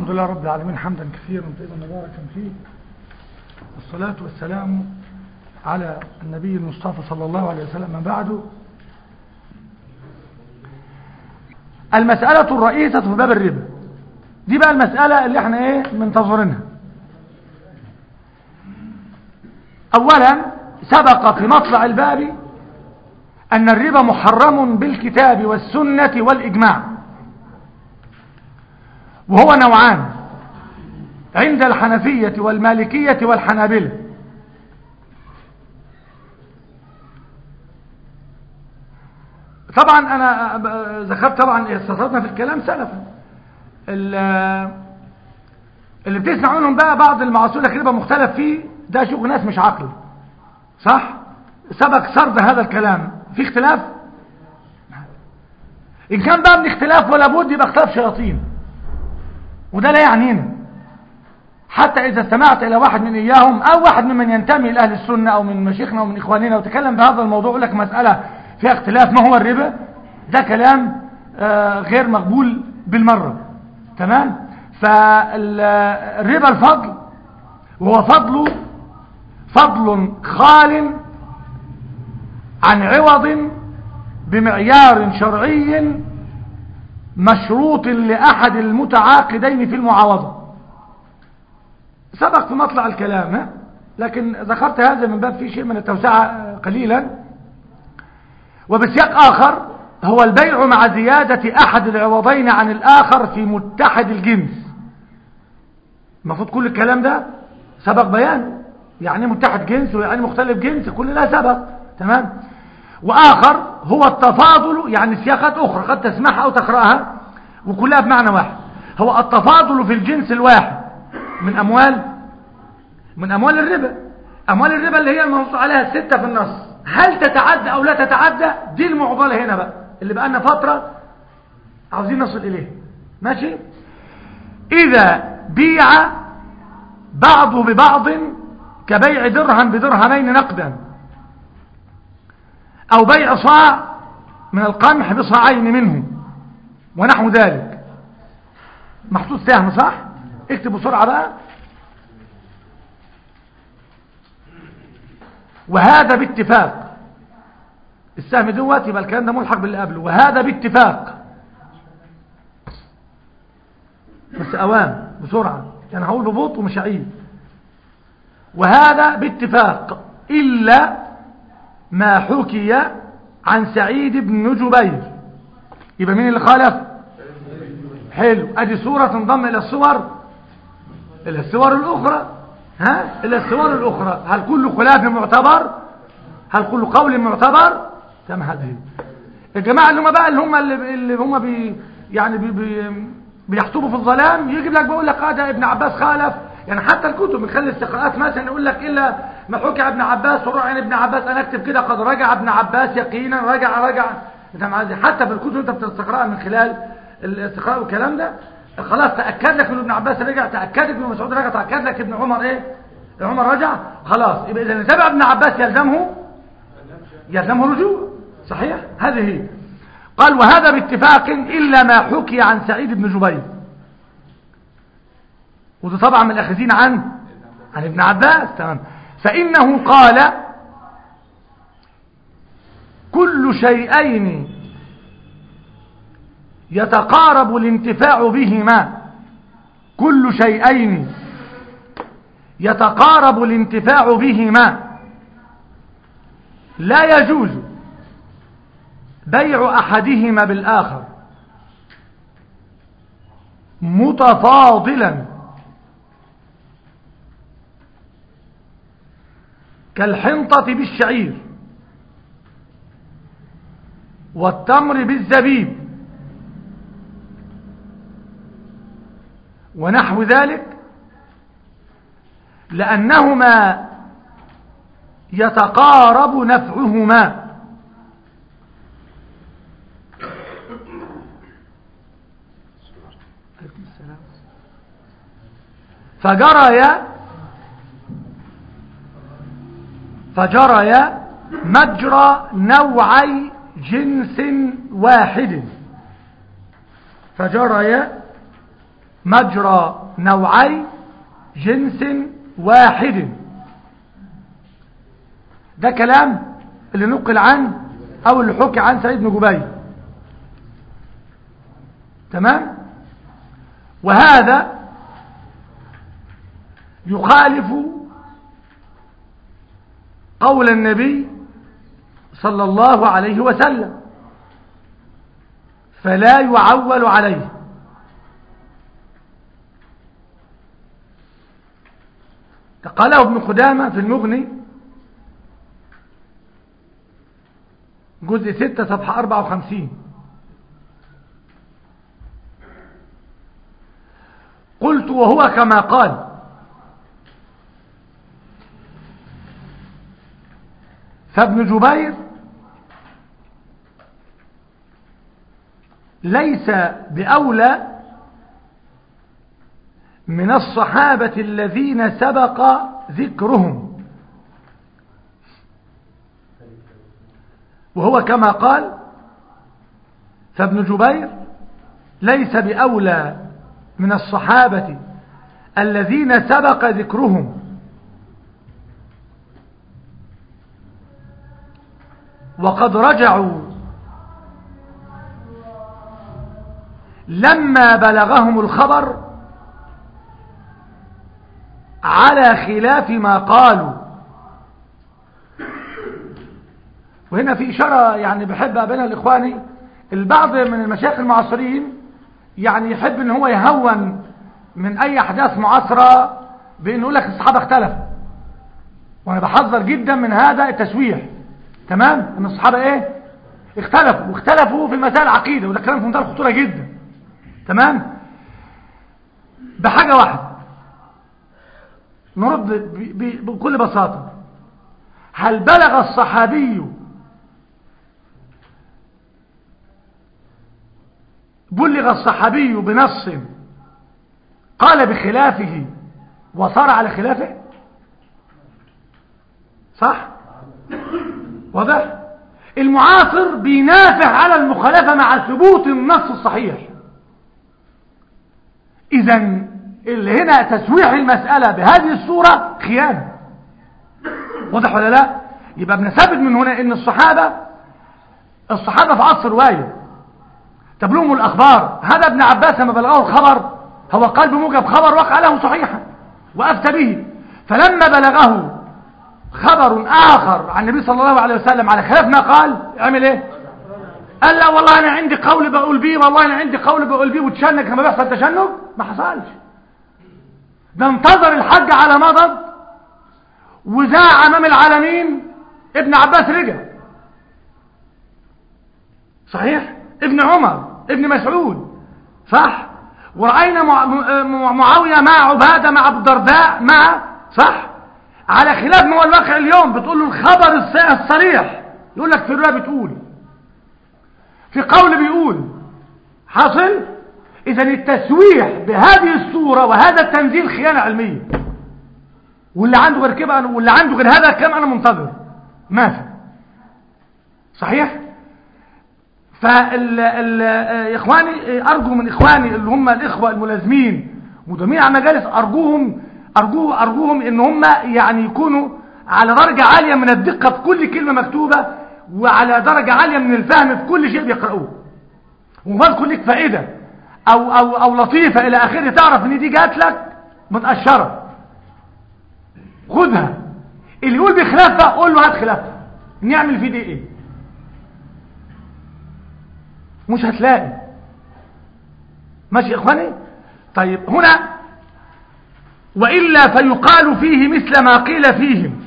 الحمد لله رب العالمين حمدا كثيرا طيبا مباركا فيه والصلاة والسلام على النبي المصطفى صلى الله عليه وسلم من بعده المسألة الرئيسة في باب الربا دي بقى المسألة اللي احنا ايه منتظرينها اولا سبق في مطلع الباب ان الربا محرم بالكتاب والسنة والاجماع وهو نوعان عند الحنفية والمالكية والحنابلة طبعا انا ذكرت طبعا استطردنا في الكلام سلفا اللي بتسمع منهم بقى بعض المعاصرين الربا مختلف فيه ده شغل ناس مش عقل صح سبق سرد هذا الكلام في اختلاف ان كان بقى من اختلاف ولا بد يبقى اختلاف شياطين وده لا يعنينا حتى إذا استمعت إلى واحد من إياهم أو واحد ممن ينتمي لأهل السنة أو من مشيخنا أو من إخواننا وتكلم بهذا الموضوع يقول لك مسألة فيها اختلاف ما هو الربا ده كلام آه غير مقبول بالمرة تمام فالربا الفضل وهو فضل فضل خال عن عوض بمعيار شرعي مشروط لأحد المتعاقدين في المعاوضة سبق في مطلع الكلام ها؟ لكن ذكرت هذا من باب فيه شيء من التوسعة قليلا وبسياق آخر هو البيع مع زيادة أحد العوضين عن الآخر في متحد الجنس المفروض كل الكلام ده سبق بيان يعني متحد جنس ويعني مختلف جنس كل ده سبق تمام وآخر هو التفاضل يعني سياقات أخرى قد تسمعها أو تقرأها وكلها بمعنى واحد هو التفاضل في الجنس الواحد من أموال من أموال الربا أموال الربا اللي هي المنصوص عليها الستة في النص هل تتعدى أو لا تتعدى دي المعضلة هنا بقى اللي بقى لنا فترة عاوزين نصل إليه ماشي إذا بيع بعض ببعض كبيع درهم بدرهمين نقدا أو بيع صاع من القمح بصاعين منه ونحو ذلك محطوط سهم صح اكتب بسرعة بقى وهذا باتفاق السهم دوت يبقى الكلام ده ملحق باللي قبله وهذا باتفاق بس اوام بسرعة يعني هقول ببطء ومش هعيد وهذا باتفاق إلا ما حكي عن سعيد بن جبير يبقى مين اللي خالف حلو ادي صورة تنضم الى الصور الى الصور الاخرى ها الى الصور الاخرى هل كل خلاف معتبر هل كل قول معتبر كم هذه الجماعة اللي هم بقى اللي هم اللي, اللي هم بي يعني بي بي بيحطبوا في الظلام يجيب لك بيقول لك هذا ابن عباس خالف يعني حتى الكتب من خلال الاستقراءات مثلا يقول لك الا ما حكي ابن عباس وروح عن ابن عباس انا اكتب كده قد رجع ابن عباس يقينا رجع رجع حتى في الكتب انت بتستقراها من خلال الاستقراء والكلام ده خلاص تاكد لك ان ابن عباس رجع تاكد لك ابن مسعود رجع تاكد لك ابن عمر ايه عمر رجع خلاص يبقى اذا تبع ابن عباس يلزمه يلزمه رجوع صحيح هذه هي قال وهذا باتفاق الا ما حكي عن سعيد بن جبير وده طبعا من الاخذين عن عن ابن عباس تمام فانه قال كل شيئين يتقارب الانتفاع بهما كل شيئين يتقارب الانتفاع بهما لا يجوز بيع احدهما بالاخر متفاضلا كالحنطة بالشعير والتمر بالزبيب ونحو ذلك لأنهما يتقارب نفعهما فجري فجري مجرى نوعي جنس واحد فجري مجرى نوعي جنس واحد ده كلام اللي نقل عن او اللي حكي عن سعيد بن جبير تمام وهذا يخالف قول النبي صلى الله عليه وسلم فلا يعول عليه قاله ابن قدامة في المغني جزء 6 صفحة 54 قلت وهو كما قال فابن جبير ليس بأولى من الصحابة الذين سبق ذكرهم وهو كما قال فابن جبير ليس بأولى من الصحابة الذين سبق ذكرهم وقد رجعوا لما بلغهم الخبر على خلاف ما قالوا وهنا في إشارة يعني بحب أقابلها لإخواني البعض من المشايخ المعاصرين يعني يحب ان هو يهون من اي احداث معاصرة بانه يقول لك الصحابة اختلفوا وانا بحذر جدا من هذا التسويح تمام ان الصحابة ايه اختلفوا واختلفوا في مسائل العقيدة وده كلام في منتهى الخطورة جدا تمام بحاجة واحدة نرد ب- ب- بكل بساطة هل بلغ الصحابي بلغ الصحابي بنص قال بخلافه وصار على خلافه صح واضح المعاصر بينافع على المخالفة مع ثبوت النص الصحيح اذا اللي هنا تسويح المسألة بهذه الصورة خيانة واضح ولا لا يبقى بنثبت من هنا ان الصحابة الصحابة في عصر روايه تبلغهم الأخبار هذا ابن عباس لما بلغه الخبر هو قال بموجب خبر وقع له صحيحا وأفتى به فلما بلغه خبر آخر عن النبي صلى الله عليه وسلم على خلاف ما قال عمل ايه قال لا والله أنا عندي قول بقول بيه والله أنا عندي قول بقول بيه وتشنج كما بيحصل تشنج ما حصلش ده انتظر الحج على مضض وذاع أمام العالمين ابن عباس رجع صحيح ابن عمر ابن مسعود صح ورأينا مع- مع- معاوية مع عبادة مع عبد الدرداء مع صح على خلاف ما هو الواقع اليوم بتقول له الخبر الص- الصريح يقول لك في الرواية بتقول في قول بيقول حاصل اذا التسويح بهذه الصورة وهذا التنزيل خيانة علمية واللي عنده غير كده أنا- واللي عنده غير هذا الكلام انا منتظر ما في صحيح فال ال- يا اخواني ارجو من اخواني اللي هم الاخوه الملازمين وجميع مجالس ارجوهم ارجو ارجوهم ان هم يعني يكونوا على درجه عاليه من الدقه في كل كلمه مكتوبه وعلى درجه عاليه من الفهم في كل شيء بيقرأوه وبذكر لك فائده او او او لطيفه الى اخره تعرف ان دي جات لك متاشره خدها اللي يقول بخلافها قول له هات خلافها نعمل فيه دي ايه مش هتلاقي ماشي يا اخواني طيب هنا وإلا فيقال فيه مثل ما قيل فيهم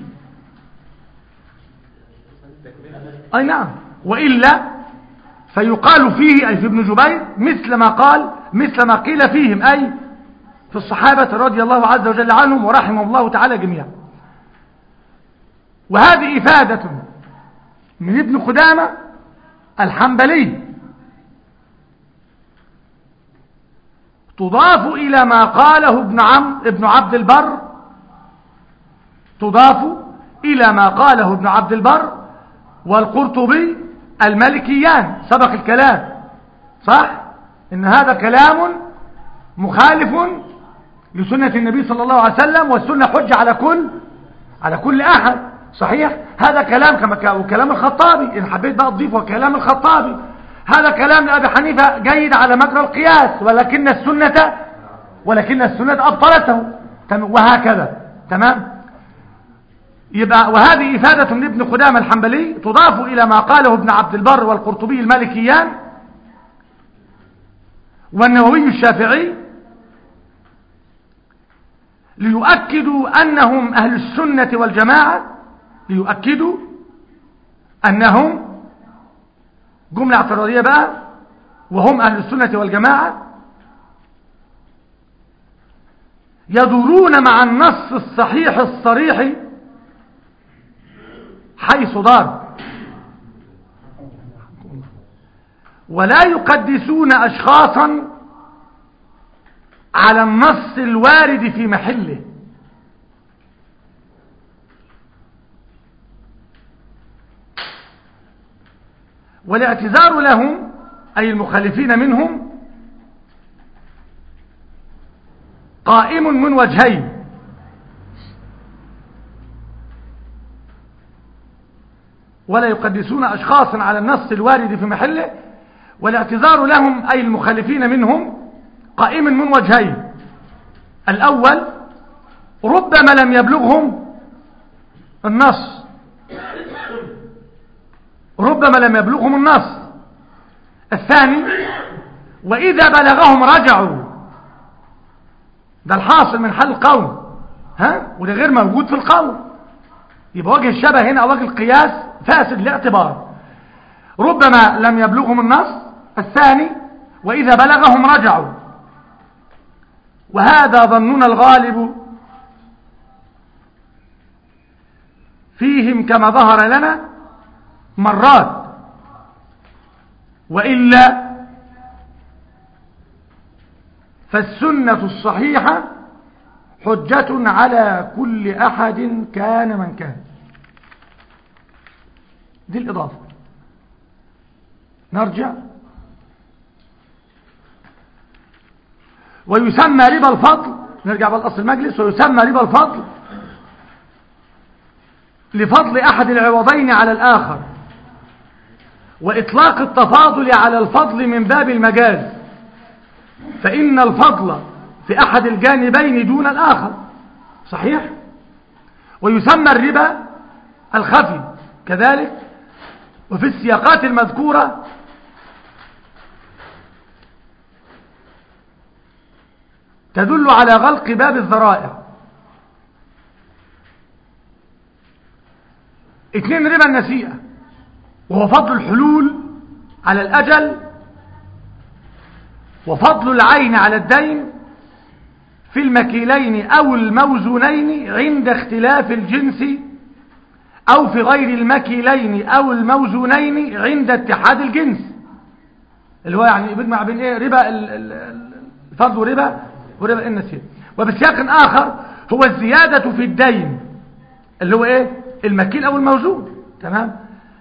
أي نعم وإلا فيقال فيه أي في ابن جبير مثل ما قال مثل ما قيل فيهم أي في الصحابة رضي الله عز وجل عنهم ورحمه الله تعالى جميعا وهذه إفادة من ابن قدامة الحنبلي تضاف إلى ما قاله ابن عم ابن عبد البر تضاف إلى ما قاله ابن عبد البر والقرطبي الملكيان سبق الكلام صح إن هذا كلام مخالف لسنة النبي صلى الله عليه وسلم والسنة حجة على كل على كل أحد صحيح هذا كلام كما وكلام الخطابي إن حبيت بقى تضيفه كلام الخطابي هذا كلام لأبي حنيفة جيد على مجرى القياس ولكن السنة ولكن السنة أبطلته وهكذا تمام يبقى وهذه إفادة لابن قدامة الحنبلي تضاف إلى ما قاله ابن عبد البر والقرطبي المالكيان والنووي الشافعي ليؤكدوا أنهم أهل السنة والجماعة ليؤكدوا أنهم جملة اعتراضية بقى وهم أهل السنة والجماعة يدورون مع النص الصحيح الصريح حيث دار ولا يقدسون أشخاصا على النص الوارد في محله والاعتذار لهم أي المخالفين منهم قائم من وجهين ولا يقدسون أشخاصا على النص الوارد في محله والاعتذار لهم أي المخالفين منهم قائم من وجهين الأول ربما لم يبلغهم النص ربما لم يبلغهم النص الثاني وإذا بلغهم رجعوا ده الحاصل من حل القول ها وده غير موجود في القول يبقى وجه الشبه هنا أو وجه القياس فاسد الاعتبار ربما لم يبلغهم النص الثاني وإذا بلغهم رجعوا وهذا ظننا الغالب فيهم كما ظهر لنا مرات وإلا فالسنة الصحيحة حجة على كل أحد كان من كان دي الإضافة نرجع ويسمى ربا الفضل نرجع بقى لأصل المجلس ويسمى ربا الفضل لفضل أحد العوضين على الآخر وإطلاق التفاضل على الفضل من باب المجاز فإن الفضل في أحد الجانبين دون الآخر صحيح ويسمى الربا الخفي كذلك وفي السياقات المذكورة تدل على غلق باب الذرائع اثنين ربا النسيئة وهو فضل الحلول على الأجل وفضل العين على الدين في المكيلين أو الموزونين عند اختلاف الجنس أو في غير المكيلين أو الموزونين عند اتحاد الجنس اللي هو يعني بيجمع بين ايه ربا الفضل ربا وربا النسيئة وبسياق آخر هو الزيادة في الدين اللي هو ايه المكيل أو الموزون تمام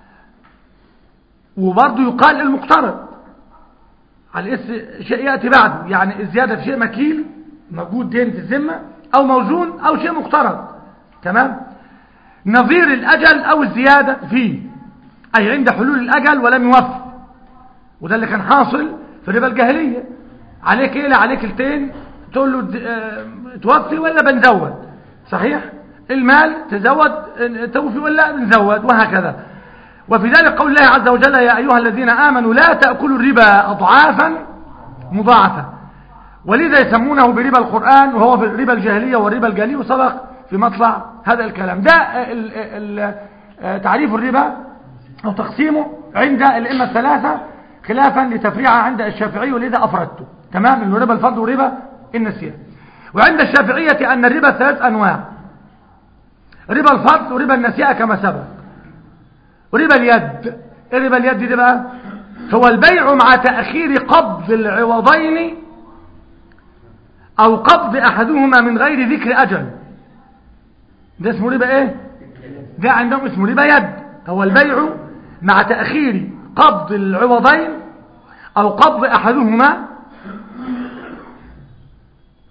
وبرضه يقال المقترض على اس شيء يأتي بعده يعني الزيادة في شيء مكيل موجود دين في الذمة أو موزون أو شيء مقترض تمام نظير الأجل أو الزيادة فيه أي عند حلول الأجل ولم يوفي وده اللي كان حاصل في الربا الجاهلية عليك إيه لا عليك التين تقول له اه توفي ولا بنزود صحيح المال تزود توفي ولا نزود وهكذا وفي ذلك قول الله عز وجل يا أيها الذين آمنوا لا تأكلوا الربا أضعافا مضاعفة ولذا يسمونه بربا القرآن وهو في الربا الجاهلية والربا الجاهلي وسبق في مطلع هذا الكلام ده ال ال تعريف الربا أو تقسيمه عند الأئمة الثلاثة خلافا لتفريعه عند الشافعي ولذا أفردته تمام انه ربا الفرد وربا النسيان وعند الشافعية أن الربا ثلاث أنواع ربا الفرد وربا النسيئة كما سبق وربا اليد ايه ربا اليد دي بقى هو البيع مع تأخير قبض العوضين او قبض احدهما من غير ذكر اجل ده اسمه ربا ايه ده عندهم اسمه ربا يد هو البيع مع تأخير قبض العوضين او قبض احدهما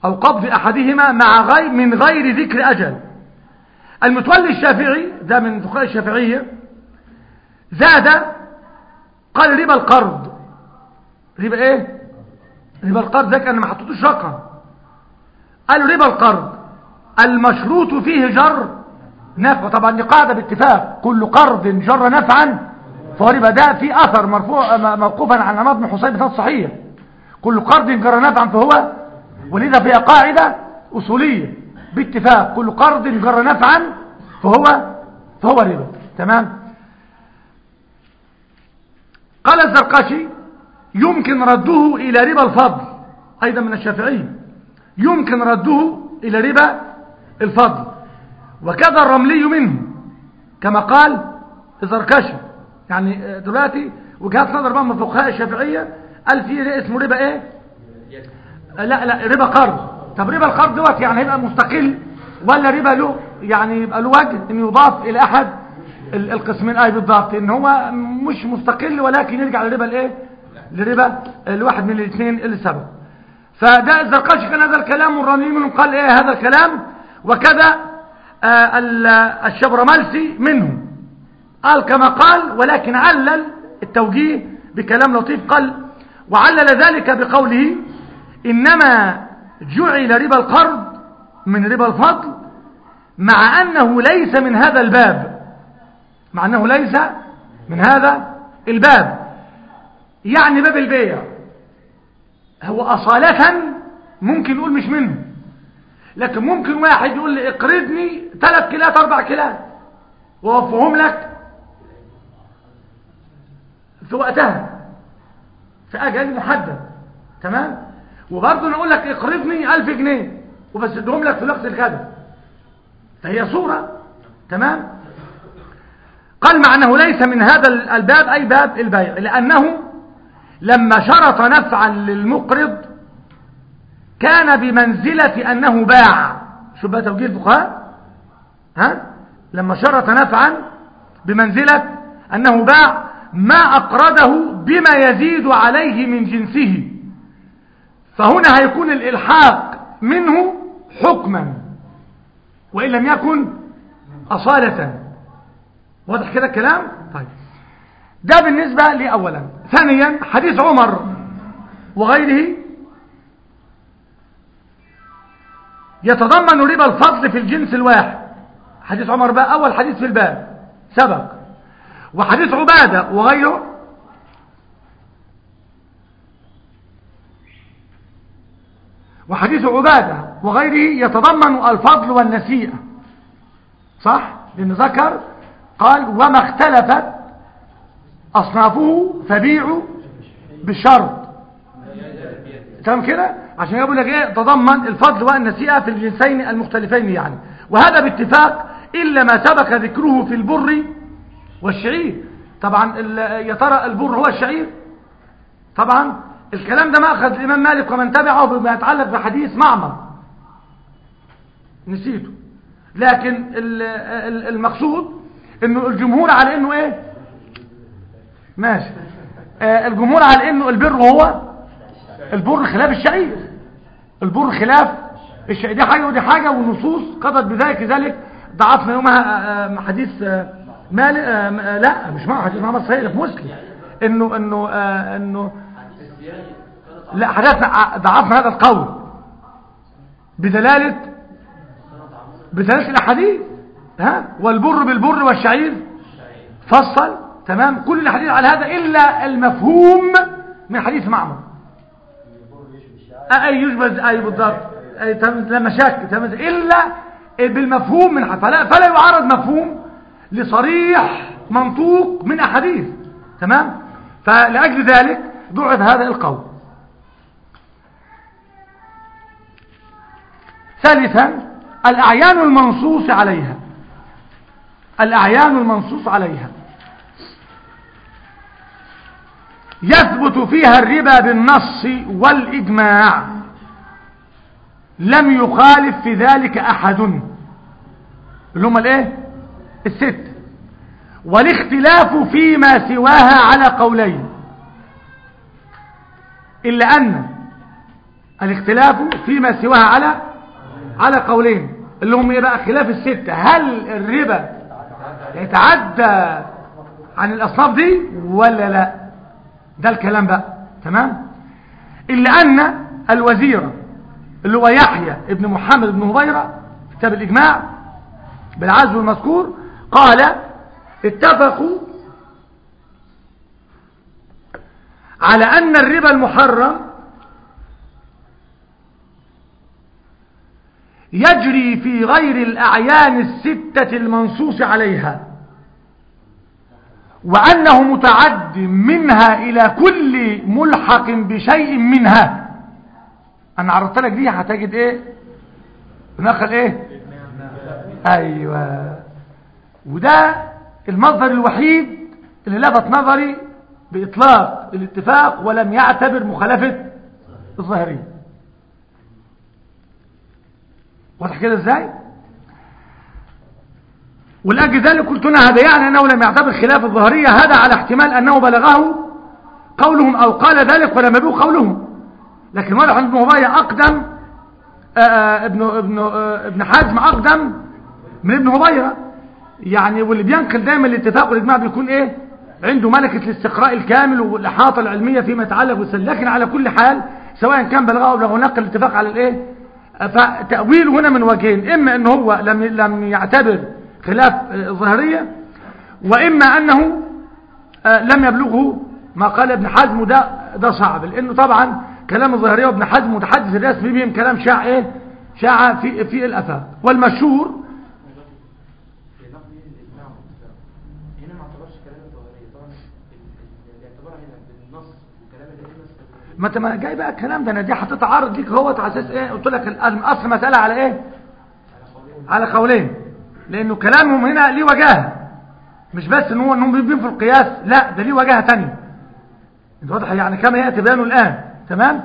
أو قبض أحدهما مع غير من غير ذكر أجل المتولي الشافعي ده من فقهاء الشافعية زاد قال ربا القرض ربا ايه ربا القرض ده كان ما حطوش رقم قالوا ربا القرض المشروط فيه جر نفع طبعا دي قاعده باتفاق كل قرض جر نفعا فهو ربا ده في اثر مرفوع موقوفا عن عماد بن حسين بن صحيح كل قرض جر نفعا فهو ولذا فيها قاعده اصوليه باتفاق كل قرض جر نفعا فهو فهو ربا تمام قال الزرقاشي يمكن رده إلى ربا الفضل أيضا من الشافعي يمكن رده إلى ربا الفضل وكذا الرملي منه كما قال الزركشي يعني دلوقتي وجهات نظر بقى من فقهاء الشافعية قال في اسمه ربا ايه لا لا ربا قرض طب ربا القرض دوت يعني هيبقى مستقل ولا ربا له يعني يبقى له وجه ان يضاف الى احد القسمين اي بالضبط ان هو مش مستقل ولكن يرجع للربا الايه لربا الواحد من الاثنين اللي سبق فده الزرقاشي كان هذا الكلام والرملي منهم قال ايه هذا الكلام وكذا آه الشبرملسي منه قال كما قال ولكن علل التوجيه بكلام لطيف قال وعلل ذلك بقوله انما جعل ربا القرض من ربا الفضل مع انه ليس من هذا الباب مع انه ليس من هذا الباب يعني باب البيع هو أصالة ممكن نقول مش منه لكن ممكن واحد يقول لي اقرضني ثلاث كيلات اربع كيلات ووفهم لك في وقتها في اجل محدد تمام وبرضه نقول لك اقرضني ألف جنيه وبس ادهم لك في الوقت الكذا فهي صورة تمام قال مع انه ليس من هذا الباب اي باب البيع لانه لما شرط نفعا للمقرض كان بمنزلة أنه باع شو بقى توجيه الفقهاء ها لما شرط نفعا بمنزلة أنه باع ما أقرضه بما يزيد عليه من جنسه فهنا هيكون الإلحاق منه حكما وإن لم يكن أصالة واضح كده الكلام طيب ده بالنسبة لأولا ثانيا حديث عمر وغيره يتضمن ربا الفضل في الجنس الواحد حديث عمر بقى أول حديث في الباب سبق وحديث عبادة وغيره وحديث عبادة وغيره يتضمن الفضل والنسيئة صح؟ لأن ذكر قال وما اختلفت أصنافه فبيعوا بالشرط تمام كده عشان يقول لك ايه تضمن الفضل والنسيئة في الجنسين المختلفين يعني وهذا باتفاق إلا ما سبق ذكره في البر والشعير طبعا يا ترى البر هو الشعير طبعا الكلام ده مأخذ الإمام مالك ومن تبعه بما يتعلق بحديث معمر نسيته لكن المقصود انه الجمهور على انه ايه ماشي آه الجمهور على انه البر هو البر خلاف الشعير البر خلاف الشعير دي حاجه ودي حاجه والنصوص قضت بذلك ذلك ضعفنا يومها آه حديث آه مال آه لا مش مع حديث محمد صحيح في مسلم انه انه آه انه لا حدثنا ضعفنا هذا القول بدلاله بدلاله الاحاديث ها والبر بالبر والشعير فصل تمام كل الحديث على هذا إلا المفهوم من حديث معمر أي يجبز أي بالضبط أي لما شك إلا بالمفهوم من حديث فلا, فلا يعارض مفهوم لصريح منطوق من أحاديث تمام فلأجل ذلك ضعف هذا القول ثالثا الأعيان المنصوص عليها الأعيان المنصوص عليها يثبت فيها الربا بالنص والإجماع لم يخالف في ذلك أحد اللي هم الايه الست والاختلاف فيما سواها على قولين إلا أن الاختلاف فيما سواها على على قولين اللي هم ايه بقى خلاف الستة هل الربا يتعدى عن الاصناف دي ولا لا ده الكلام بقى تمام الا ان الوزير اللي هو يحيى ابن محمد بن هبيرة في كتاب الاجماع بالعزو المذكور قال اتفقوا على ان الربا المحرم يجري في غير الأعيان الستة المنصوص عليها وأنه متعد منها إلى كل ملحق بشيء منها أنا عرضت لك دي هتجد إيه نقل إيه أيوة وده المصدر الوحيد اللي لفت نظري بإطلاق الاتفاق ولم يعتبر مخالفة الظاهريه واضح كده ازاي ولاجل ذلك قلت هنا هذا يعني انه لم يعتبر خلاف الظاهريه هذا على احتمال انه بلغه قولهم او قال ذلك ولم يبلغ قولهم لكن واضح ان ابن هبيره اقدم آآ ابن ابن ابن حزم اقدم من ابن هبيره يعني واللي بينقل دايما الاتفاق والاجماع بيكون ايه عنده ملكه الاستقراء الكامل والاحاطه العلميه فيما يتعلق بالسنه لكن على كل حال سواء كان بلغه او بلغه نقل الاتفاق على الايه فتأويله هنا من وجهين إما أنه هو لم لم يعتبر خلاف الظاهرية وإما أنه لم يبلغه ما قال ابن حزم ده ده صعب لأنه طبعا كلام الظاهرية وابن حزم متحدث الرسمي بهم كلام شاع إيه شاع في في الأفاق والمشهور هنا ما اعتبرش كلام الظاهرية طبعا اللي اعتبرها هنا بالنص وكلام الائمه ما انت ما جاي بقى الكلام ده انا دي هتتعرض ليك اهوت على اساس ايه قلت لك الاصل مساله على ايه على قولين لانه كلامهم هنا ليه وجاهه مش بس ان هو انهم بيبين في القياس لا ده ليه وجاهه ثانيه انت واضح يعني كما ياتي بيانه الان تمام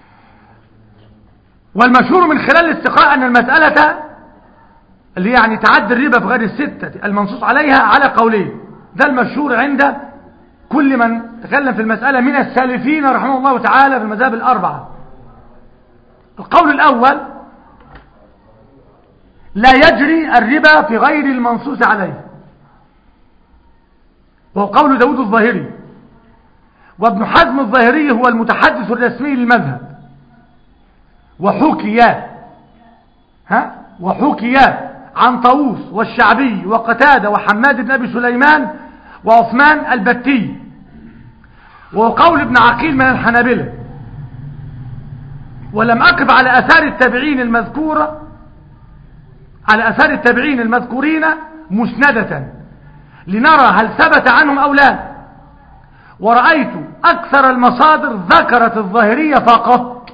والمشهور من خلال الاستقراء ان المساله اللي يعني تعدي الربا في غير السته المنصوص عليها على قولين ده المشهور عند كل من تكلم في المسألة من السالفين رحمه الله تعالى في المذاهب الأربعة القول الأول لا يجري الربا في غير المنصوص عليه وهو قول داود الظاهري وابن حزم الظاهري هو المتحدث الرسمي للمذهب وحكي ها وحكي عن طاووس والشعبي وقتادة وحماد بن أبي سليمان وعثمان البتي وقول ابن عقيل من الحنابلة ولم أقف على أثار التابعين المذكورة على أثار التابعين المذكورين مسندة لنرى هل ثبت عنهم أو لا ورأيت أكثر المصادر ذكرت الظاهرية فقط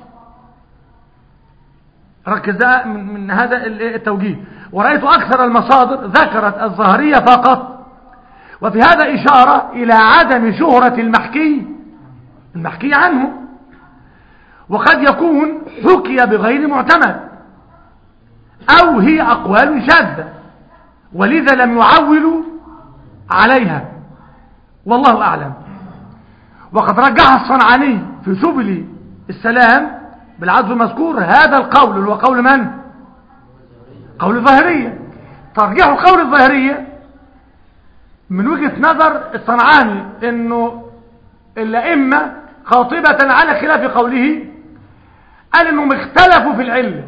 ركز ده من, من هذا التوجيه ورأيت أكثر المصادر ذكرت الظاهرية فقط وفي هذا إشارة إلى عدم شهرة المحكي المحكي عنه وقد يكون حكي بغير معتمد أو هي أقوال شاذة ولذا لم يعولوا عليها والله أعلم وقد رجح الصنعاني في سبل السلام بالعدل المذكور هذا القول اللي هو قول من؟ قول الظاهرية ترجيح القول الظاهرية من وجهة نظر الصنعاني انه الائمة خاطبة على خلاف قوله قال انهم اختلفوا في العلة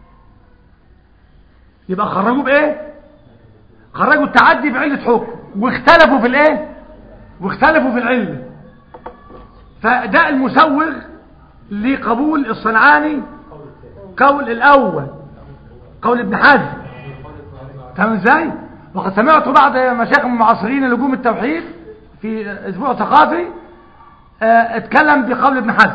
يبقى خرجوا بايه خرجوا التعدي بعلة حكم واختلفوا في الايه واختلفوا في العلة فده المسوغ لقبول الصنعاني قول الاول قول ابن حزم فاهم ازاي وقد سمعت بعض مشايخ المعاصرين لجوم التوحيد في اسبوع ثقافي اه اتكلم بقول ابن حزم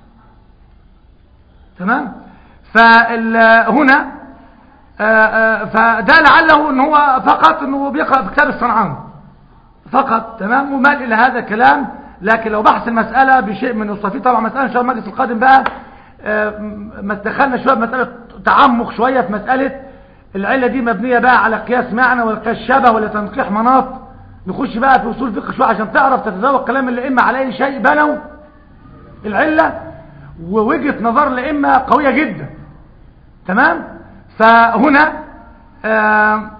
تمام فهنا اه اه فده لعله ان هو فقط انه بيقرا في كتاب الصنعاني فقط تمام ومال الى هذا الكلام لكن لو بحث المساله بشيء من الصفي طبعا مساله ان شاء الله المجلس القادم بقى ما دخلنا شويه بمساله تعمق شويه في مساله العله دي مبنيه بقى على قياس معنى ولا قياس شبه ولا تنقيح مناط نخش بقى في اصول فقه شويه عشان تعرف تتذوق كلام الائمه على اي شيء بنوا العله ووجهة نظر الأئمة قوية جدا تمام فهنا آه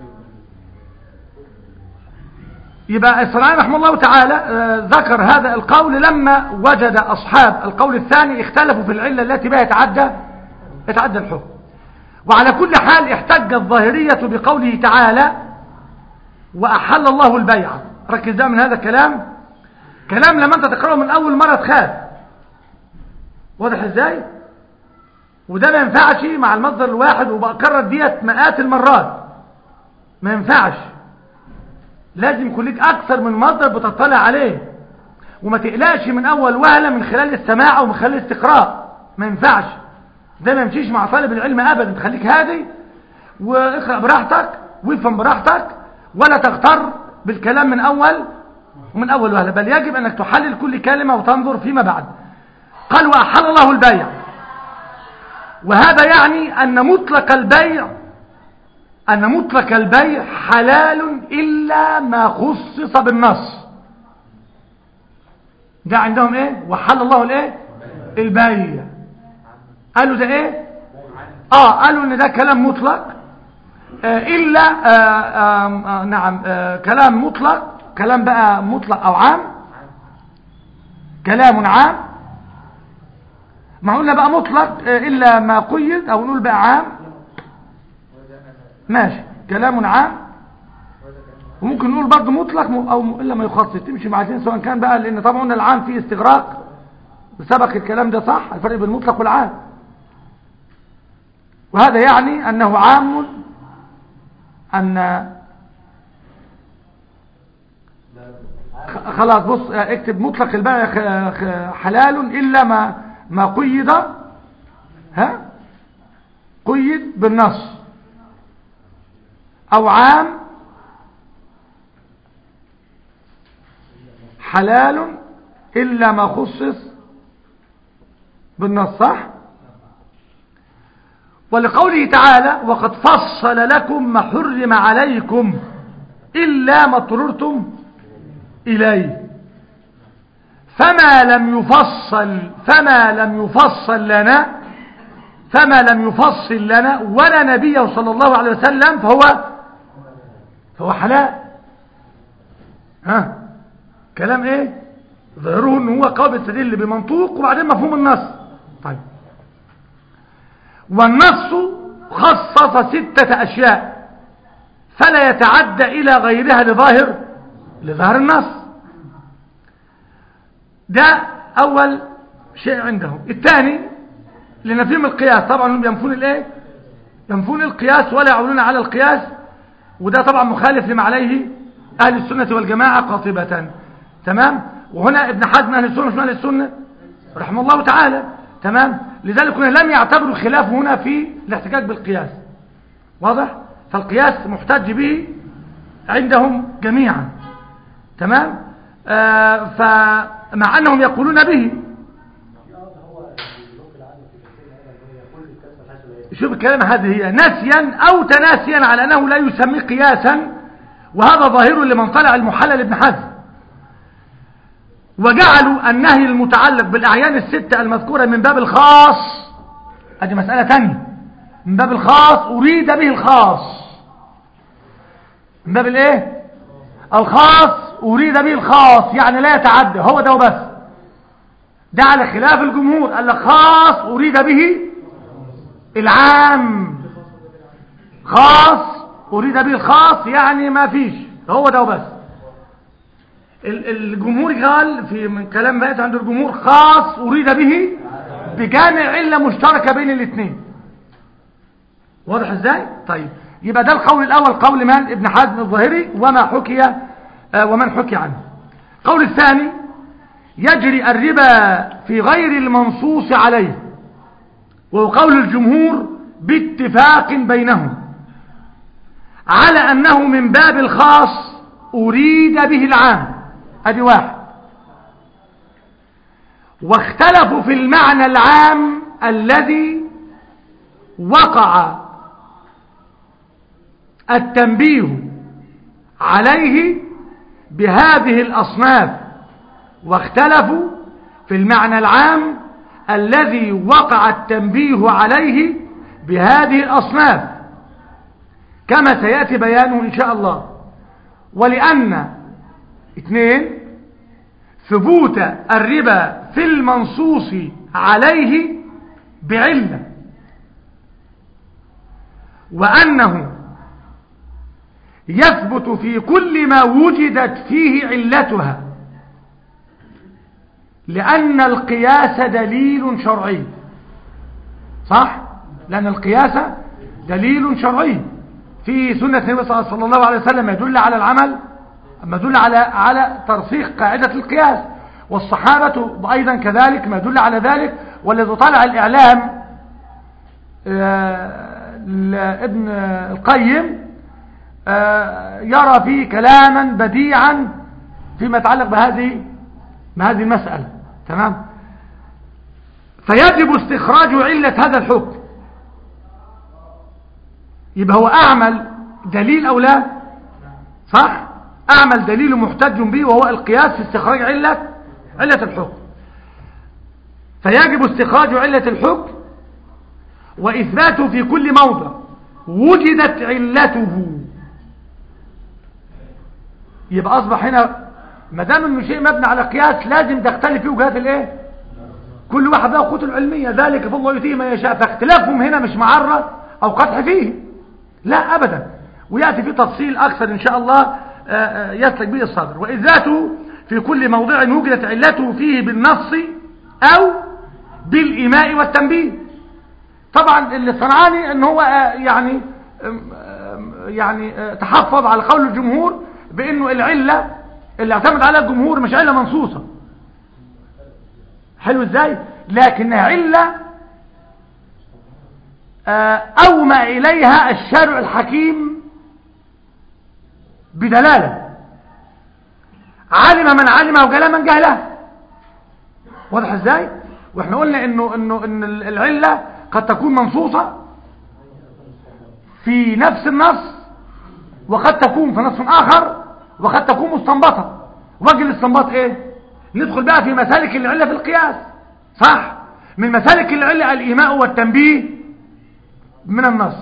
يبقى الصنعاني رحمه الله تعالى آه ذكر هذا القول لما وجد أصحاب القول الثاني اختلفوا في العلة التي بها يتعدى يتعدى الحكم وعلى كل حال احتج الظاهرية بقوله تعالى وأحل الله البيع ركز ده من هذا الكلام كلام لما انت تقرأه من أول مرة تخاف واضح ازاي وده ما ينفعش مع المصدر الواحد وبأكرر ديت مئات المرات ما ينفعش لازم يكون ليك أكثر من مصدر بتطلع عليه وما تقلقش من أول وهلة من خلال السماع ومن خلال الاستقراء ما ينفعش ده ما يمشيش مع طالب العلم أبدا تخليك هادي واقرأ براحتك وافهم براحتك ولا تغتر بالكلام من أول ومن أول وهلة بل يجب أنك تحلل كل كلمة وتنظر فيما بعد قال وأحل الله البيع وهذا يعني أن مطلق البيع أن مطلق البيع حلال إلا ما خصص بالنص ده عندهم إيه وحل الله الإيه البيع قالوا ده إيه آه قالوا إن ده كلام مطلق آه إلا آه آه آه نعم آه كلام مطلق كلام بقى مطلق أو عام كلام عام ما قلنا بقى مطلق آه إلا ما قيد أو نقول بقى عام ماشي كلام عام وممكن نقول برضه مطلق م- او م- الا ما يخصص تمشي مع الاثنين سواء كان بقى لان طبعا قلنا العام فيه استغراق سبق الكلام ده صح الفرق بين المطلق والعام وهذا يعني انه عام ان خ- خلاص بص آه، اكتب مطلق البيع خ- خ- حلال الا ما ما قيد ها قيد بالنص او عام حلال الا ما خصص بالنص صح ولقوله تعالى وقد فصل لكم ما حرم عليكم الا ما اضطررتم اليه فما لم يفصل فما لم يفصل لنا فما لم يفصل لنا ولا نبيه صلى الله عليه وسلم فهو فهو حلال ها كلام ايه ظاهره ان هو قابل يستدل بمنطوق وبعدين مفهوم النص طيب والنص خصص ستة اشياء فلا يتعدى الى غيرها لظاهر لظاهر النص ده اول شيء عندهم الثاني لنفهم القياس طبعا هم ينفون الايه ينفون القياس ولا يعولون على القياس وده طبعا مخالف لما عليه اهل السنة والجماعة قاطبة تمام وهنا ابن حزم اهل السنة اهل السنة رحمه الله تعالى تمام لذلك هنا لم يعتبروا الخلاف هنا في الاحتجاج بالقياس واضح فالقياس محتج به عندهم جميعا تمام آه فمع انهم يقولون به شوف الكلام هذه هي نسيا او تناسيا على انه لا يسميه قياسا وهذا ظاهر لمن طلع المحلل ابن حزم وجعلوا النهي المتعلق بالاعيان الستة المذكورة من باب الخاص هذه مسألة تانية من باب الخاص اريد به الخاص من باب الايه الخاص اريد به الخاص يعني لا يتعدى هو ده وبس ده على خلاف الجمهور قال لك خاص اريد به العام خاص أريد به الخاص يعني ما فيش هو ده وبس ال- الجمهور قال في من كلام بقيت عند الجمهور خاص أريد به بجامع علة مشتركة بين الاثنين واضح ازاي طيب يبقى ده القول الأول قول من ابن حزم الظاهري وما حكي آه، ومن حكي عنه القول الثاني يجري الربا في غير المنصوص عليه وهو قول الجمهور باتفاق بينهم على أنه من باب الخاص أريد به العام ادي واحد واختلفوا في المعنى العام الذي وقع التنبيه عليه بهذه الأصناف واختلفوا في المعنى العام الذي وقع التنبيه عليه بهذه الأصناف كما سيأتي بيانه إن شاء الله ولأن اثنين ثبوت الربا في المنصوص عليه بعلة وأنه يثبت في كل ما وجدت فيه علتها لأن القياس دليل شرعي صح؟ لأن القياس دليل شرعي في سنة النبي صلى الله عليه وسلم يدل على العمل ما يدل على على ترسيخ قاعدة القياس والصحابة أيضا كذلك ما يدل على ذلك والذي طلع الإعلام لابن القيم يرى فيه كلاما بديعا فيما يتعلق بهذه بهذه المسألة تمام فيجب استخراج علة هذا الحكم يبقى هو أعمل دليل أو لا صح أعمل دليل محتج به وهو القياس في استخراج علة علة الحكم فيجب استخراج علة الحكم وإثباته في كل موضع وجدت علته يبقى أصبح هنا ما دام الشيء مبني على قياس لازم تختلف فيه وجهات الايه كل واحد له قوته العلميه ذلك فالله يؤتيه ما يشاء فاختلافهم هنا مش معرة او قدح فيه لا ابدا وياتي في تفصيل اكثر ان شاء الله يسلك به الصدر واثباته في كل موضع وجدت علته فيه بالنص او بالايماء والتنبيه طبعا اللي صنعاني ان هو يعني يعني تحفظ على قول الجمهور بانه العله اللي اعتمد عليها الجمهور مش علة منصوصة حلو ازاي لكنها علة اومى اليها الشارع الحكيم بدلالة علم من علم وجهل من جهله واضح ازاي واحنا قلنا انه انه ان العلة قد تكون منصوصة في نفس النص وقد تكون في نص اخر وقد تكون مستنبطة وجه الاستنباط ايه ندخل بقى في مسالك العلة في القياس صح من مسالك العلة الايماء والتنبيه من النص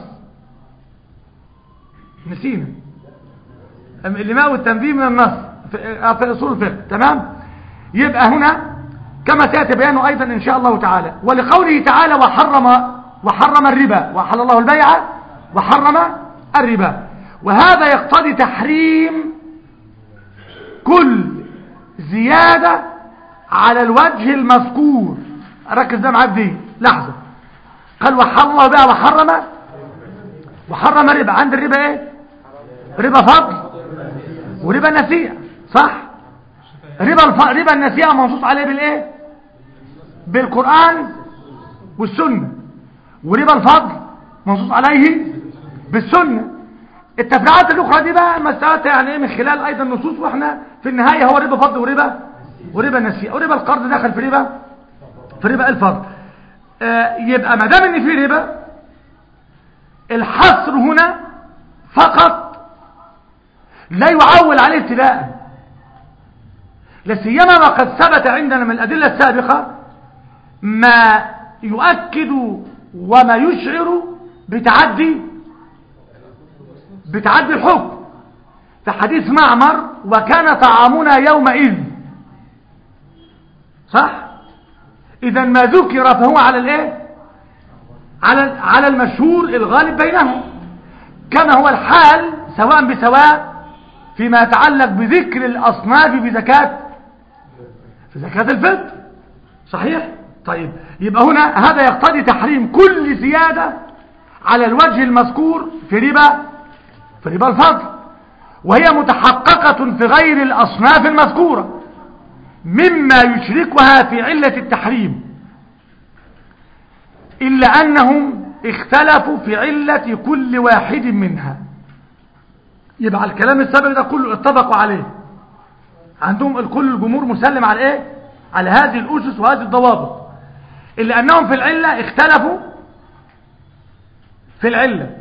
نسينا الايماء والتنبيه من النص في, في اصول الفقه تمام يبقى هنا كما سياتي بيانه ايضا ان شاء الله تعالى ولقوله تعالى وحرم وحرم الربا وحل الله البيع وحرم الربا وهذا يقتضي تحريم كل زيادة على الوجه المذكور ركز ده معاك دي لحظة قال وحل الله بقى وحرم وحرم الربا عند الربا ايه ربا فضل وربا نسيئة صح ربا الف... ربا النسيئة منصوص عليه بالايه بالقرآن والسنة وربا الفضل منصوص عليه بالسنة التفريعات الاخرى دي بقى مسألة يعني ايه من خلال ايضا النصوص واحنا في النهاية هو ربا فضل وربا وربا نسيئة وربا القرض دخل في ربا في ربا الفضل آه يبقى ما دام ان في ربا الحصر هنا فقط لا يعول عليه ابتداء لسيما وقد ثبت عندنا من الادله السابقه ما يؤكد وما يشعر بتعدي بتعدي الحكم في حديث معمر وكان طعامنا يومئذ صح اذا ما ذكر فهو على الايه على على المشهور الغالب بينهم كما هو الحال سواء بسواء فيما يتعلق بذكر الاصناف بزكاه في زكاه الفطر صحيح طيب يبقى هنا هذا يقتضي تحريم كل زياده على الوجه المذكور في ربا في ربا الفضل وهي متحققة في غير الأصناف المذكورة مما يشركها في علة التحريم إلا أنهم اختلفوا في علة كل واحد منها يبقى الكلام السابق ده كله اتفقوا عليه عندهم الكل الجمهور مسلم على ايه على هذه الأسس وهذه الضوابط إلا أنهم في العلة اختلفوا في العلة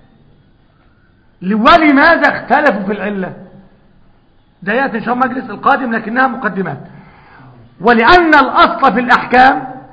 ولماذا اختلفوا في العلة ده يأتي إن شاء الله المجلس القادم لكنها مقدمات ولأن الأصل في الأحكام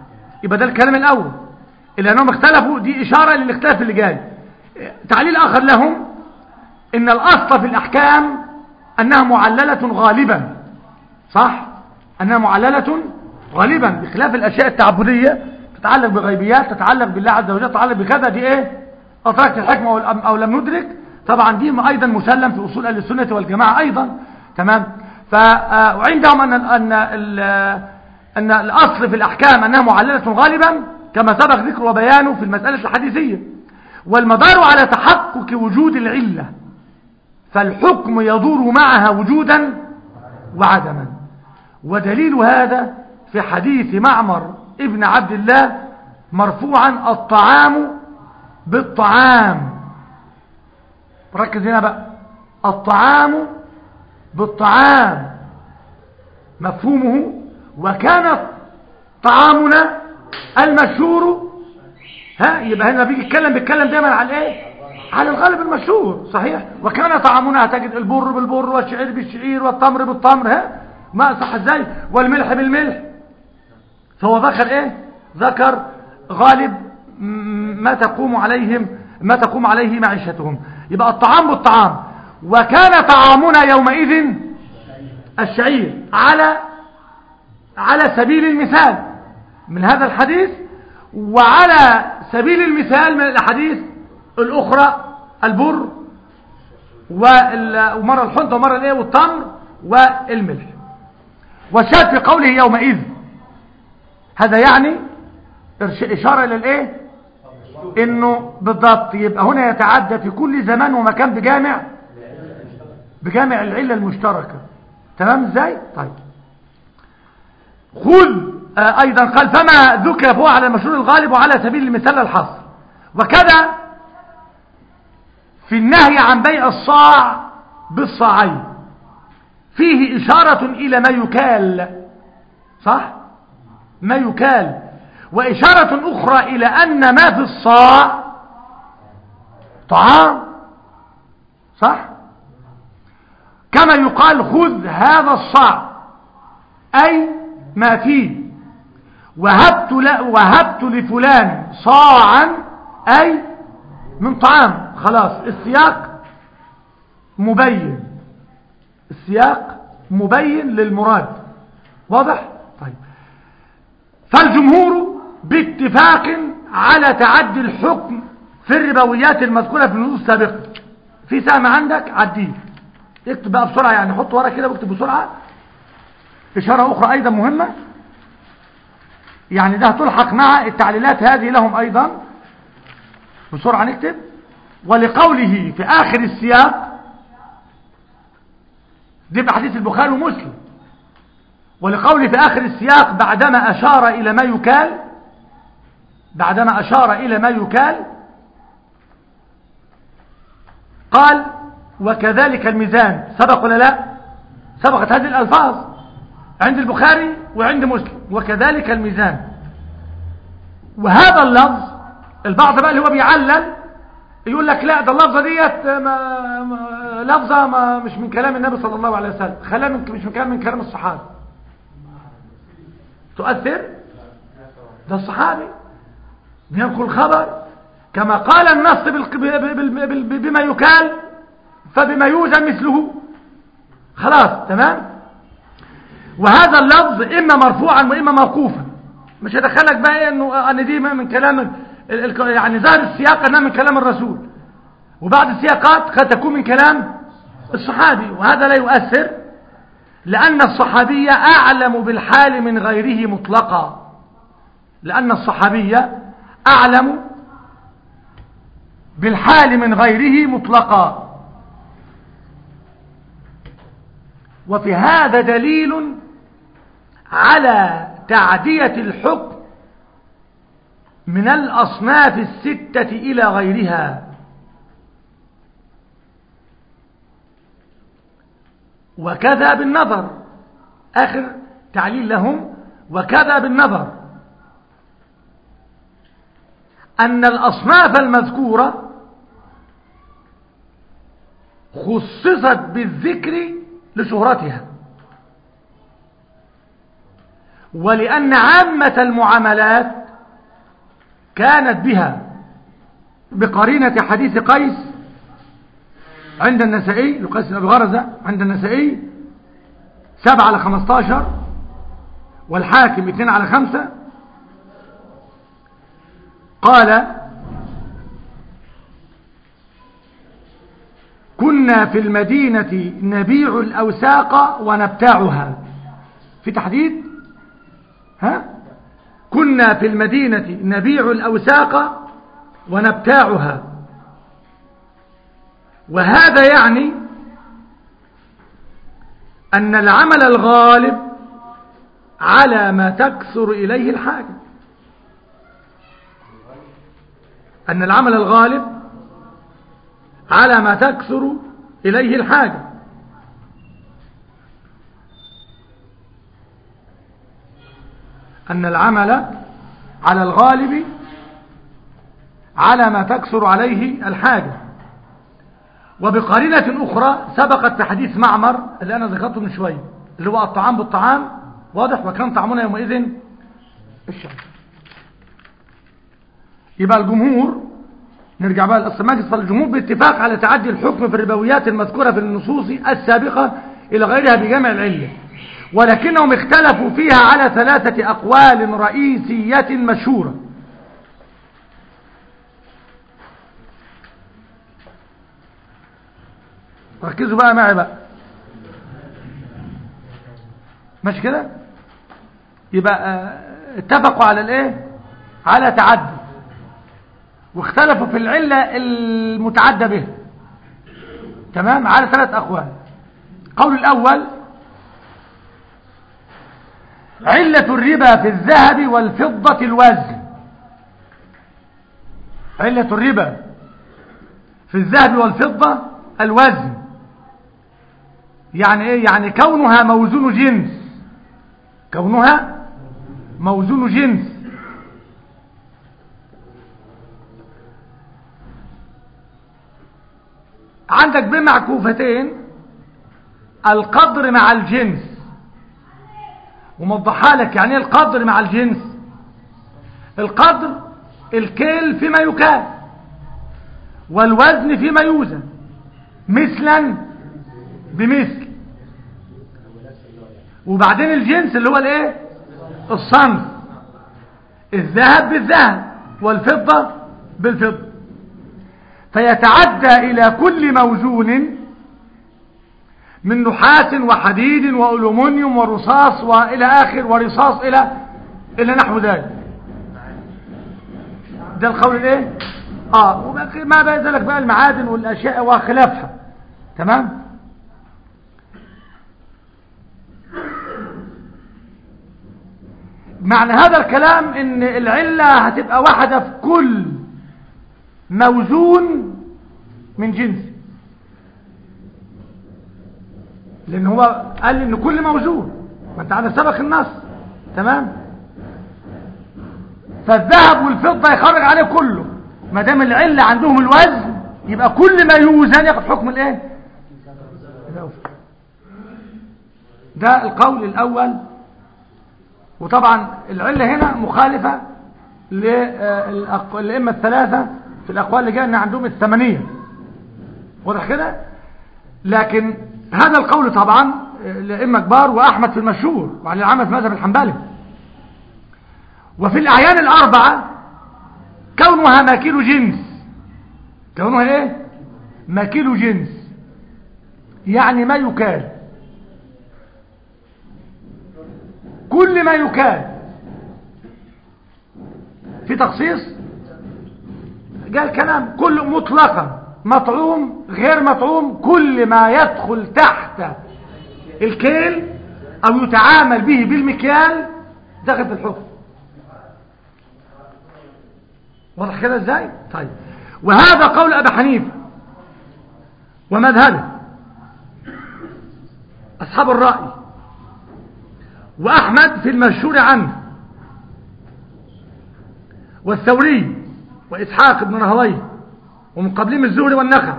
يبقى ده الكلام الأول لأنهم اختلفوا دي إشارة للاختلاف اللي جاي تعليل آخر لهم إن الأصل في الأحكام أنها معللة غالبا صح أنها معللة غالبا بخلاف الأشياء التعبدية تتعلق بغيبيات تتعلق بالله عز وجل تتعلق بكذا دي إيه أدركت الحكمة أو الأم- أو لم ندرك طبعا دي أيضا مسلم في أصول أهل السنة والجماعة أيضا تمام ف آه، وعندهم أن أن ال- أن الأصل في الأحكام أنها معللة غالبا كما سبق ذكر وبيانه في المسألة الحديثية والمدار على تحقق وجود العلة فالحكم يدور معها وجودا وعدما ودليل هذا في حديث معمر ابن عبد الله مرفوعا الطعام بالطعام ركز هنا بقى الطعام بالطعام مفهومه وكان طعامنا المشهور ها يبقى هنا بيجي يتكلم بيتكلم دايما على ايه على الغالب المشهور صحيح وكان طعامنا تجد البر بالبر والشعير بالشعير والتمر بالتمر ها ما صح ازاي والملح بالملح فهو ذكر ايه ذكر غالب م- ما تقوم عليهم ما تقوم عليه معيشتهم يبقى الطعام بالطعام وكان طعامنا يومئذ الشعير على على سبيل المثال من هذا الحديث وعلى سبيل المثال من الأحاديث الأخرى البر وال- ومرة الحنطة ومرة الايه والتمر والملح والشاهد في قوله يومئذ هذا يعني إرش- إشارة إلى الإيه إنه بالضبط يبقى هنا يتعدى في كل زمان ومكان بجامع بجامع العلة المشتركة تمام ازاي طيب خذ آه ايضا قال فما ذكر فهو على المشهور الغالب وعلى سبيل المثال الحصر وكذا في النهي عن بيع الصاع بالصاعين فيه إشارة إلى ما يكال صح ما يكال وإشارة أخرى إلى أن ما في الصاع طعام صح كما يقال خذ هذا الصاع أي ما فيه وهبت, ل... وهبت لفلان صاعا أي من طعام خلاص السياق مبين السياق مبين للمراد واضح طيب فالجمهور باتفاق على تعدي الحكم في الربويات المذكورة في النصوص السابقة في سهم عندك عديه اكتب بقى بسرعة يعني حط ورا كده واكتب بسرعة إشارة أخرى أيضا مهمة يعني ده تلحق مع التعليلات هذه لهم أيضا بسرعة نكتب ولقوله في آخر السياق دي بحديث البخاري ومسلم ولقوله في آخر السياق بعدما أشار إلى ما يكال بعدما أشار إلى ما يكال قال وكذلك الميزان سبق ولا لا سبقت هذه الألفاظ عند البخاري وعند مسلم وكذلك الميزان وهذا اللفظ البعض بقى اللي هو بيعلل يقول لك لا ده اللفظه ديت ما ما لفظه ما مش من كلام النبي صلى الله عليه وسلم خلاها من مش من كلام من كلام الصحابه تؤثر ده الصحابي بينقل خبر كما قال النص بالق- ب- ب- ب- ب- بما يكال فبما يوزن مثله خلاص تمام وهذا اللفظ اما مرفوعا واما موقوفا مش هدخلك بقى ايه انه ان دي من كلام ال- ال- يعني ظاهر السياق انها من كلام الرسول وبعض السياقات قد تكون من كلام الصحابي وهذا لا يؤثر لأن الصحابي أعلم بالحال من غيره مطلقا لأن الصحابي أعلم بالحال من غيره مطلقا وفي هذا دليل على تعدية الحكم من الأصناف الستة إلى غيرها وكذا بالنظر آخر تعليل لهم وكذا بالنظر أن الأصناف المذكورة خصصت بالذكر لشهرتها ولأن عامة المعاملات كانت بها بقرينة حديث قيس عند النسائي لقيس بن أبي غرزة عند النسائي سبعة على خمستاشر والحاكم اثنين على خمسة قال كنا في المدينة نبيع الأوساق ونبتاعها في تحديد ها كنا في المدينة نبيع الأوساق ونبتاعها وهذا يعني أن العمل الغالب على ما تكثر إليه الحاجة أن العمل الغالب على ما تكثر إليه الحاجة أن العمل على الغالب على ما تكثر عليه الحاجة وبقرينة أخرى سبقت في حديث معمر اللي أنا ذكرته من شوية اللي هو الطعام بالطعام واضح وكان طعمنا يومئذ الشمس يبقى الجمهور نرجع بقى لأصل مجلس الجمهور باتفاق على تعدي الحكم في الربويات المذكورة في النصوص السابقة إلى غيرها بجمع العلة ولكنهم اختلفوا فيها على ثلاثة أقوال رئيسية مشهورة ركزوا بقى معي بقى مش كده يبقى اه اتفقوا على الايه على تعدي واختلفوا في العلة المتعدى به تمام على ثلاث أقوال قول الأول علة الربا في الذهب والفضة الوزن علة الربا في الذهب والفضة الوزن يعني ايه يعني كونها موزون جنس كونها موزون جنس عندك بمعكوفتين القدر مع الجنس وموضحها لك يعني ايه القدر مع الجنس القدر الكيل فيما يكال والوزن فيما يوزن مثلا بمثل وبعدين الجنس اللي هو الايه الصنف الذهب بالذهب والفضة بالفضة فيتعدى إلى كل موزون من نحاس وحديد وألومنيوم ورصاص وإلى آخر ورصاص إلى إلى نحو ذلك ده القول الايه اه ما بقى ذلك بقى المعادن والاشياء وخلافها تمام معنى هذا الكلام ان العلة هتبقى واحدة في كل موزون من جنس لان هو قال ان كل موزون ما انت على سبق النص تمام فالذهب والفضة يخرج عليه كله ما دام العلة عندهم الوزن يبقى كل ما يوزن ياخد حكم الايه ده القول الاول وطبعا العلة هنا مخالفة للأئمة الثلاثة في الأقوال اللي جاء ان عندهم الثمانية واضح كده لكن هذا القول طبعا لأئمة كبار وأحمد في المشهور وعلى العمل في مذهب الحنبلي وفي الأعيان الأربعة كونها ماكيل جنس كونها ايه ماكيل جنس يعني ما يكال كل ما يكال في تخصيص قال كلام كل مطلقا مطعوم غير مطعوم كل ما يدخل تحت الكيل او يتعامل به بالمكيال داخل في الحكم واضح كده ازاي طيب وهذا قول ابي حنيفه ومذهبه اصحاب الراي واحمد في المشهور عنه والثوري واسحاق بن رهويه ومن قبلهم الزهري والنخع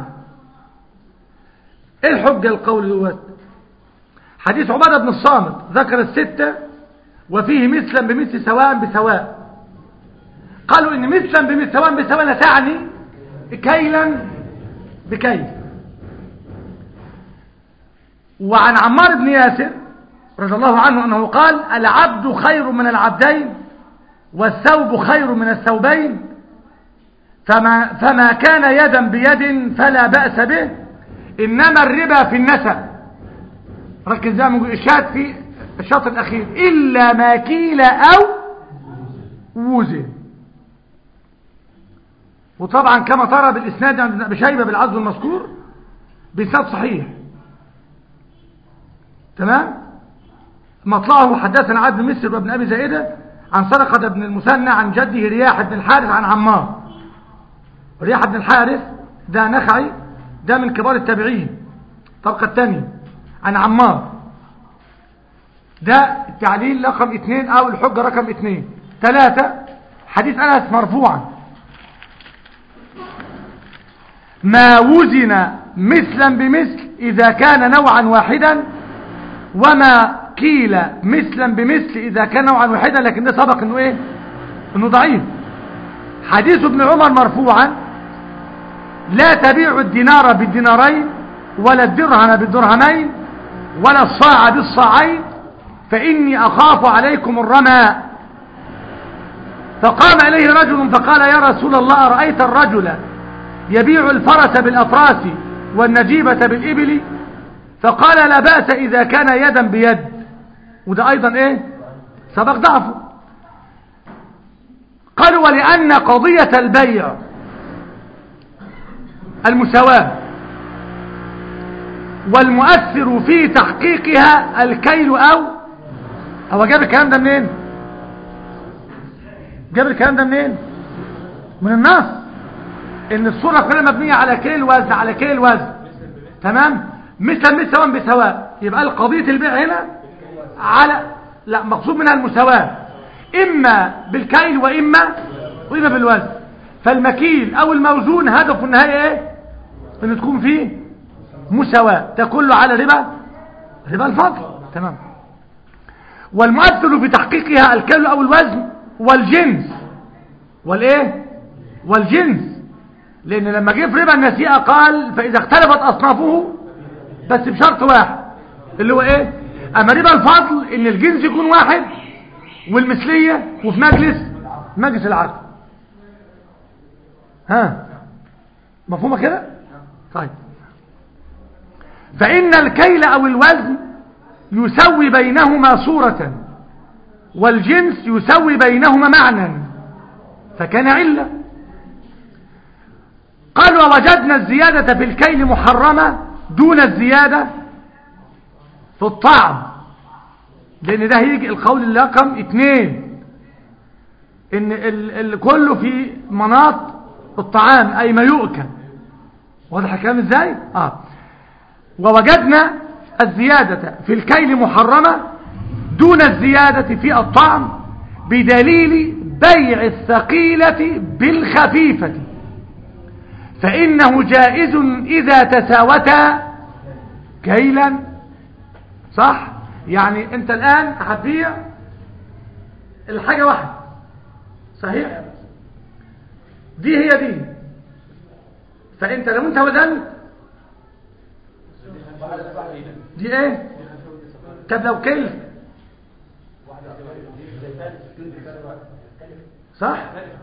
ايه الحجه القول دوت حديث عباده بن الصامت ذكر السته وفيه مثلا بمثل سواء بسواء قالوا ان مثلا بمثل سواء بسواء لا تعني كيلا بكيل وعن عمار بن ياسر رضي الله عنه انه قال العبد خير من العبدين والثوب خير من الثوبين فما, فما كان يدا بيد فلا بأس به إنما الربا في النسب ركز زي ما إشاد في الشطر الأخير إلا ما كيل أو وزن وطبعا كما ترى بالإسناد عند أبي شيبة بالعزو المذكور بإسناد صحيح تمام مطلعه حدثنا عبد مصر وابن أبي زائدة عن سرقة بن المثنى عن جده رياح بن الحارث عن عمار رياح بن الحارث ده نخعي ده من كبار التابعين الطبقة الثانية عن عمار ده التعليل رقم اثنين او الحجة رقم اثنين ثلاثة حديث انس مرفوعا ما وزن مثلا بمثل اذا كان نوعا واحدا وما قيل مثلا بمثل اذا كان نوعا واحدا لكن ده سبق انه ايه انه ضعيف حديث ابن عمر مرفوعا لا تبيع الدينار بالدينارين ولا الدرهم بالدرهمين ولا الصاع بالصاعين فإني أخاف عليكم الرمى فقام إليه رجل فقال يا رسول الله أرأيت الرجل يبيع الفرس بالأفراس والنجيبة بالإبل فقال لا بأس إذا كان يدا بيد وده أيضا إيه سبق ضعفه قالوا ولأن قضية البيع المساواة والمؤثر في تحقيقها الكيل أو هو جاب الكلام ده منين جاب الكلام ده منين من النص ان الصورة كلها مبنية على كيل وزن على كيل وزن تمام مثل مثل سواء بسواء يبقى القضية البيع هنا على لا مقصود منها المساواة اما بالكيل واما واما بالوزن فالمكيل او الموزون هدفه النهائي ايه ان تكون فيه مساواة ده كله على ربا ربا الفضل تمام والمؤثر في تحقيقها الكيل او الوزن والجنس والايه والجنس لان لما جه في ربا النسيئة قال فاذا اختلفت اصنافه بس بشرط واحد اللي هو ايه اما ربا الفضل ان الجنس يكون واحد والمثلية وفي مجلس مجلس العقد ها مفهومة كده طيب فإن الكيل أو الوزن يسوي بينهما صورة والجنس يسوي بينهما معنى فكان علة قال ووجدنا الزيادة في الكيل محرمة دون الزيادة في الطعم لأن ده هيجي القول الرقم اتنين ان ال ال كله في مناط الطعام اي ما يؤكل واضح الكلام ازاي اه ووجدنا الزيادة في الكيل محرمة دون الزيادة في الطعم بدليل بيع الثقيلة بالخفيفة فإنه جائز إذا تساوتا كيلا صح يعني انت الآن هتبيع الحاجة واحدة صحيح دي هي دي فانت لو انت وزنت دي ايه طب لو كيل صح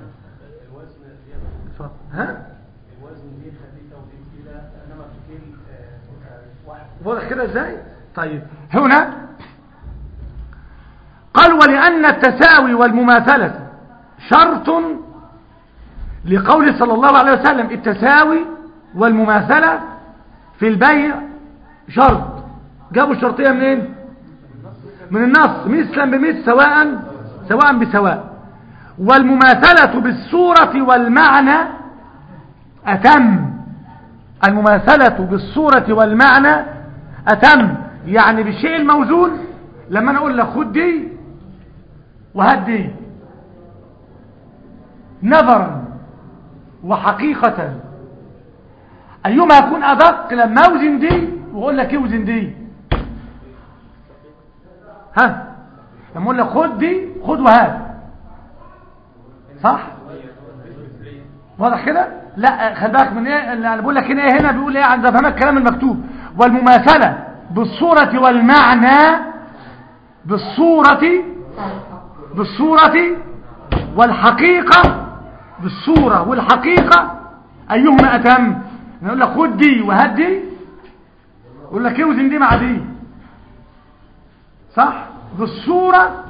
اتفضل. ها الوزن دي خفيفه ودي تقيله انما في كيل واحد واضح كده ازاي طيب هنا قال ولأن التساوي والمماثلة شرط لقول صلى الله عليه وسلم التساوي والمماثلة في البيع شرط جابوا الشرطية منين من النص مثلا بمثل سواء سواء بسواء والمماثلة بالصورة والمعنى أتم المماثلة بالصورة والمعنى أتم يعني بالشيء الموزون لما أنا أقول لك خد دي وهات دي نظرا وحقيقة أيما يكون أدق لما أوزن دي وأقول لك اوزن دي ها لما أقول لك خد دي خد وهات صح واضح كده لا خلي بالك من ايه اللي انا بقول لك هنا ايه هنا بيقول ايه عند فهمك الكلام المكتوب والمماثله بالصوره والمعنى بالصوره بالصوره والحقيقه بالصوره والحقيقه ايهما اتم نقول لك خد دي وهات دي يقول لك اوزن دي مع دي صح بالصوره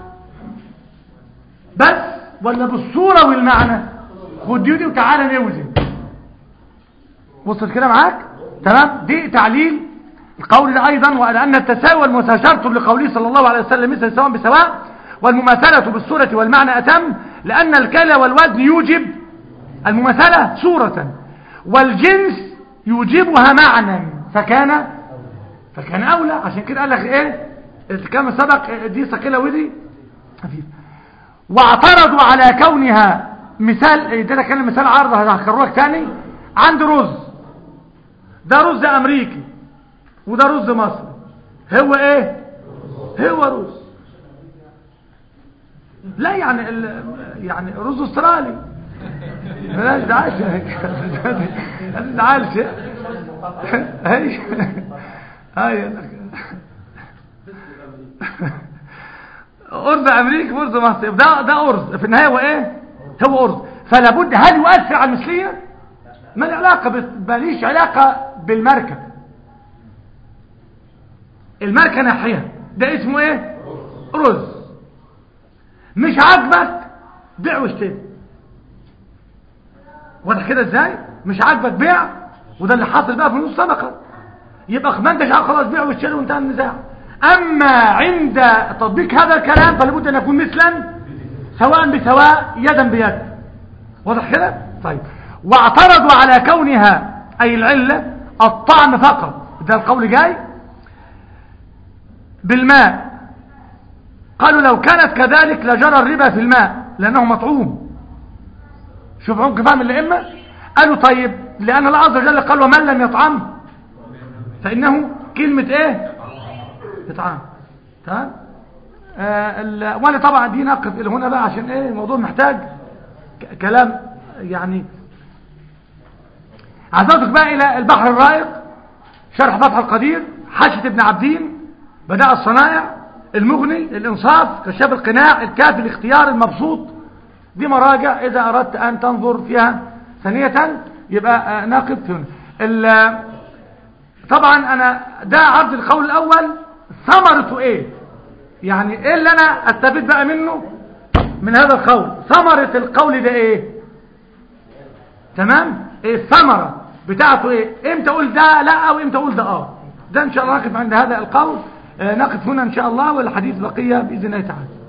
بس ولا بالصوره والمعنى خد دي ودي وتعالى نوزن وصل كده معاك تمام دي تعليل القول ده ايضا وان التساوي والمساشرة لقوله صلى الله عليه وسلم مثل سواء بسواء والمماثلة بالصورة والمعنى اتم لان الكلى والوزن يوجب المماثلة صورة والجنس يوجبها معنى فكان فكان اولى عشان كده قال لك ايه الكلام السبق دي ثقيله ودي خفيفه واعترضوا على كونها مثال ده كان مثال عرض هكرره لك تاني عندي رز ده رز امريكي وده رز مصري هو ايه هو رز لا يعني ال... يعني رز استرالي بلاش دعاش دعاش هي هي أرز أمريكي وأرز مصري ده ده أرز في النهاية هو إيه؟ هو أرز فلا بد هل يؤثر على المثلية؟ ما العلاقة ماليش علاقة بالماركة الماركة ناحية ده اسمه إيه؟ رز مش عاجبك بيع واشتري واضح كده ازاي؟ مش عاجبك بيع وده اللي حاصل بقى في نص سبقة يبقى ما انتش خلاص بيع واشتري وانتهى النزاع اما عند تطبيق هذا الكلام فلابد ان يكون مثلا سواء بسواء يدا بيد واضح كده طيب واعترضوا على كونها اي العله الطعم فقط ده القول جاي بالماء قالوا لو كانت كذلك لجرى الربا في الماء لانه مطعوم شوف عمق فهم الائمه قالوا طيب لان الله عز وجل قال ومن لم يطعم فانه كلمه ايه يطعم تمام آه وانا طبعا دي نقف الى هنا بقى عشان ايه الموضوع محتاج كلام يعني عزوتك بقى الى البحر الرائق شرح فتح القدير حاشة ابن عبدين بداء الصنائع المغني الانصاف كشاف القناع الكافي الاختيار المبسوط دي مراجع اذا اردت ان تنظر فيها ثانية يبقى آه نقف هنا طبعا انا ده عرض القول الاول ثمرته ايه يعني ايه اللي انا استفيد بقى منه من هذا القول ثمرة القول ده ايه تمام ايه الثمرة بتاعته ايه امتى اقول ده لا وامتى اقول ده اه ده ان شاء الله نقف عند هذا القول آه نقف هنا ان شاء الله والحديث بقية باذن الله تعالى